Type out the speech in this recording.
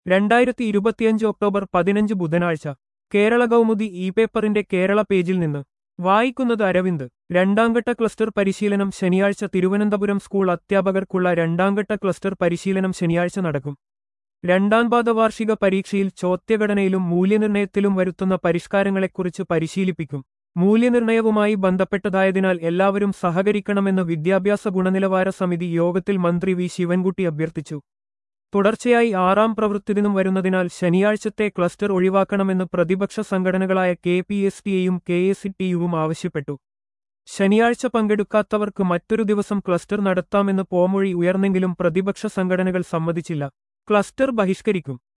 രണ്ടായിരത്തി ഇരുപത്തിയഞ്ച് ഒക്ടോബർ പതിനഞ്ച് ബുധനാഴ്ച കേരള കൗമുദി ഇ പേപ്പറിന്റെ കേരള പേജിൽ നിന്ന് വായിക്കുന്നത് അരവിന്ദ് രണ്ടാംഘട്ട ക്ലസ്റ്റർ പരിശീലനം ശനിയാഴ്ച തിരുവനന്തപുരം സ്കൂൾ അധ്യാപകർക്കുള്ള രണ്ടാംഘട്ട ക്ലസ്റ്റർ പരിശീലനം ശനിയാഴ്ച നടക്കും രണ്ടാം പാദ വാർഷിക പരീക്ഷയിൽ ചോദ്യഘടനയിലും മൂല്യനിർണ്ണയത്തിലും വരുത്തുന്ന പരിഷ്കാരങ്ങളെക്കുറിച്ച് പരിശീലിപ്പിക്കും മൂല്യനിർണ്ണയവുമായി ബന്ധപ്പെട്ടതായതിനാൽ എല്ലാവരും സഹകരിക്കണമെന്ന് വിദ്യാഭ്യാസ ഗുണനിലവാര സമിതി യോഗത്തിൽ മന്ത്രി വി ശിവൻകുട്ടി അഭ്യർത്ഥിച്ചു തുടർച്ചയായി ആറാം പ്രവൃത്തിദിനം വരുന്നതിനാൽ ശനിയാഴ്ചത്തെ ക്ലസ്റ്റർ ഒഴിവാക്കണമെന്ന് പ്രതിപക്ഷ സംഘടനകളായ കെ പി എസ് ടിയും കെ എസ് ടിയുവും ആവശ്യപ്പെട്ടു ശനിയാഴ്ച പങ്കെടുക്കാത്തവർക്ക് മറ്റൊരു ദിവസം ക്ലസ്റ്റർ നടത്താമെന്ന് പോമൊഴി ഉയർന്നെങ്കിലും പ്രതിപക്ഷ സംഘടനകൾ സമ്മതിച്ചില്ല ക്ലസ്റ്റർ ബഹിഷ്കരിക്കും